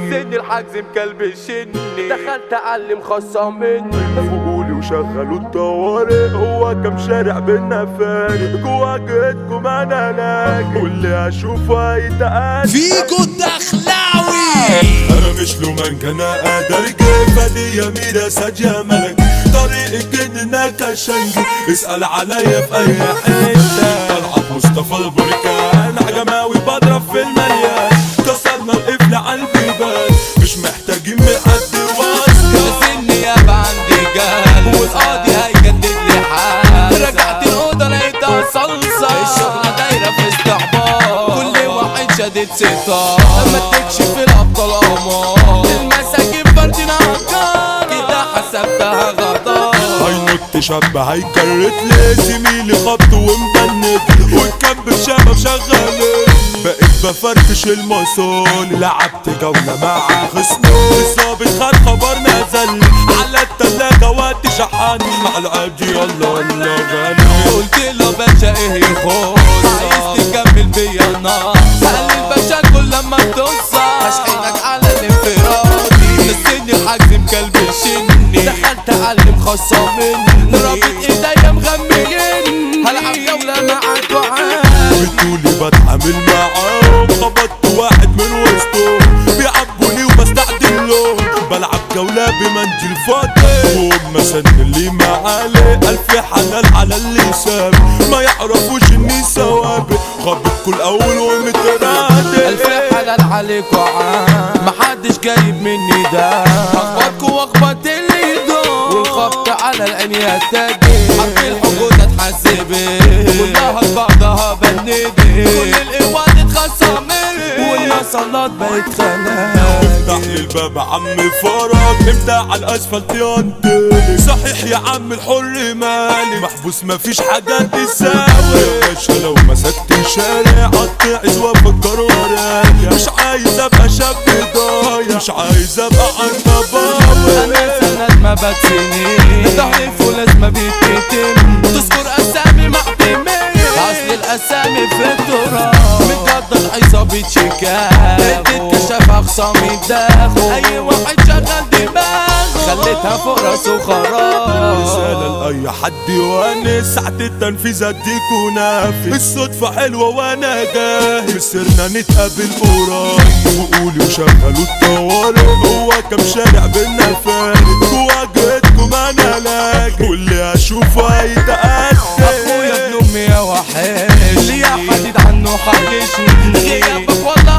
السن الحجز مكلبشني دخلت اعلم خاصة مني فوقولي وشغلوا الطوارئ هو كم شارع بينا فارق جوا جيتكم انا لاجئ واللي اشوفه هيتقال فيجو الدخلاوي انا مش لومانك انا قادر كيف دي يمينة سجى ملك طريقك انك شنجي اسأل عليا في اي حتة طلعت مصطفى البركان عجماوي بضرب في المليان كسرنا القفل على البيبان مش محتاجين من حد واسطة سني يابا عندي جال والقاضي هيجدد لي حال رجعت الأوضة لقيتها صلصة الشغلة دايرة في استعباط كل واحد شدد ستار ما تكشف الأبطال قمار المساجين فردين عكار كده حسبتها غدار هينط شاب هيكرت لي زميلي خبط ومبند والكامب شباب شغال بقيت بفرفش المصول لعبت جولة مع خصمي الظابط خد خبر نزل على التلاجة وقت شحن مع العادي يلا يلا غني قلت له باشا ايه يخص عايز تكمل بيا النار قال لي الباشا كل لما بتوصل هشحنك على الانفرادي نسيني الحجز مكلبشني دخلت اعلم خاصة مني رابط ايديا مغميني هلعب جولة معاك وعاد بتقولي بتعامل معاهم خبطت واحد من وسطهم بيعبوني وبستعدل لهم بلعب جولة بمنديل فاضي وهم سن اللي معالي ألف حلال على اللي ساب ما يعرفوش اني سوابق خبط كل أول ومترادي الف حلال عليك وعاد محدش جايب مني ده اخبطكوا واخبط اللي يدور والخبط على العين يا تاجر حق الحقود اتحسبت كلها لبعضها بندت كل القوات اتخصمت والمصلات بقت افتح خلاك لي الباب عم فرج امتى على الاسفلت ينطلي صحيح يا عم الحر مالي محبوس مفيش حاجة تساوي يا باشا لو مسكت شارع اتعز وافكر ورايا مش عايز ابقى شاب ضايع مش عايز ابقى عنباوي انا سند ما بتسني تحلف ولازم بيتكتم تذكر اسامي محتمية اصل الاسامي في التراب متقدر عصابة شيكاغو تتكشف اخصامي الداخل اي واحد شغل دماغه خليتها فوق راسه خراب رسالة لأي حد يونس ساعة التنفيذ اديك ونافذ الصدفة حلوة وانا جاهز سرنا نتقابل قريب وقولي وشغلوا الطوارئ هو كم شارع بينا فارق جوا جيتكم انا لاجئ واللي اشوفه هيتقدم اخويا ابن امي يا وحش ليا حديد عنه حاجشني غيابك والله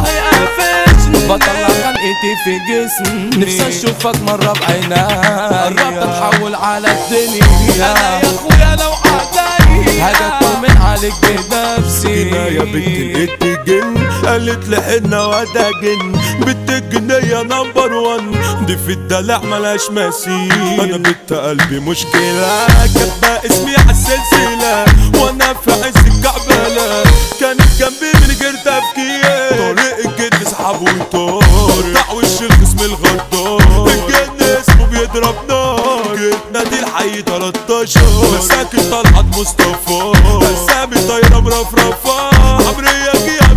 قافشني بطلع خلقتي في جسمي نفسي اشوفك مرة بعينيا قربت اتحول على الدنيا انا يا اخويا لو عداني هاجي اطمن عليك بنفسي يا بنت الات جن قالت لي حنة وده جن بنت الجنية نمبر وان دي في الدلع ملاش مثيل انا بنت قلبي مشكلة كاتبة اسمي عالسلسلة وانا في عز الكعبلة كانت جنبي من غير تفكير طريق الجن سحب وطار قطع وش الخصم الغدار الجن اسمه بيضرب نار جيت نادي الحي 13 مساكن طلعت مصطفى اسامي طايره مرفرفه عمريه جيها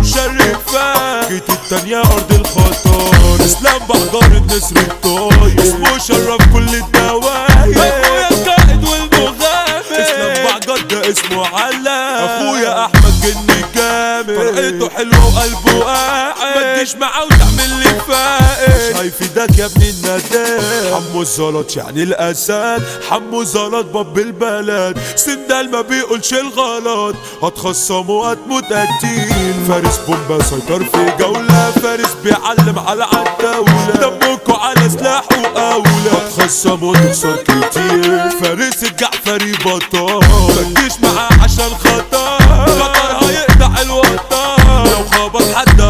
مشرفه جيت التانية ارض الخطر اسلام بحجار النسر الطاير اسمه شرف كل الدواير اخويا القائد والمغامر اسلام بحجار ده اسمه علا اخويا احمد جني جامد فرقته حلوه وقلبه قاعد ما تجيش معاه وتعمل لي فائق مش هيفيدك يا ابن النداد حمو الزلط يعني الاسد حمو زلط باب البلد سندال ما بيقولش الغلط هتخصم وهتموت قتيل فارس بومبا سيطر في جولة فارس بيعلم على عالدولة دمكوا على سلاح وأولى هتخصم وتخسر كتير فارس الجعفري بطال متجيش معاه عشان خطر خطر هيقطع الوطن لو خبط حد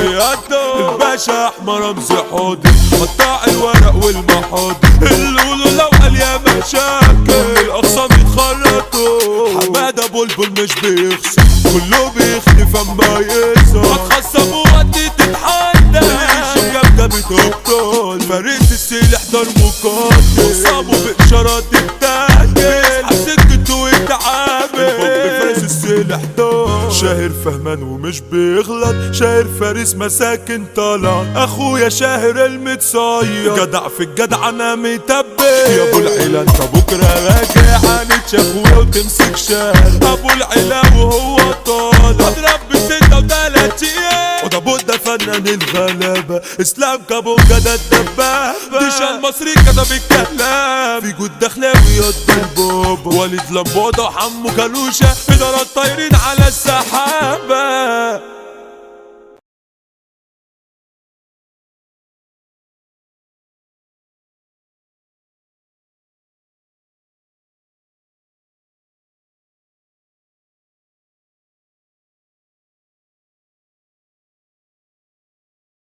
هيسيده الباشا احمر رمزي حاضر قطع الورق والمحاضر اللي يقولوا لو قال يا مشاكل الاقسام يتخرطوا حماده بلبل مش بيخسر كله بيختفي اما يظهر هتخصم وقتي تتحدى الشباب بتبطل فريق السلاح دار مقاتل وصابه بإشارات التاجل على سكته ويتعامل الحب فارس السلاح دار شاهر فهمان ومش بيغلط شاعر فارس مساكن طالع اخويا شاهر المتصير جدع في الجدع انا متبت يا ابو العيلة انت بكرة راجع هنتش اخويا وتمسك شهر ابو العيلة وهو طالع اضرب بستة وتلاتين وده بودة فنان الغلابة اسلام كابو جدع الدبابة ديش المصري كتب الكلام في جود دخلاوي يد البوب وليد لمبوطة وحمو كالوشة إدارات طايرين على السحابة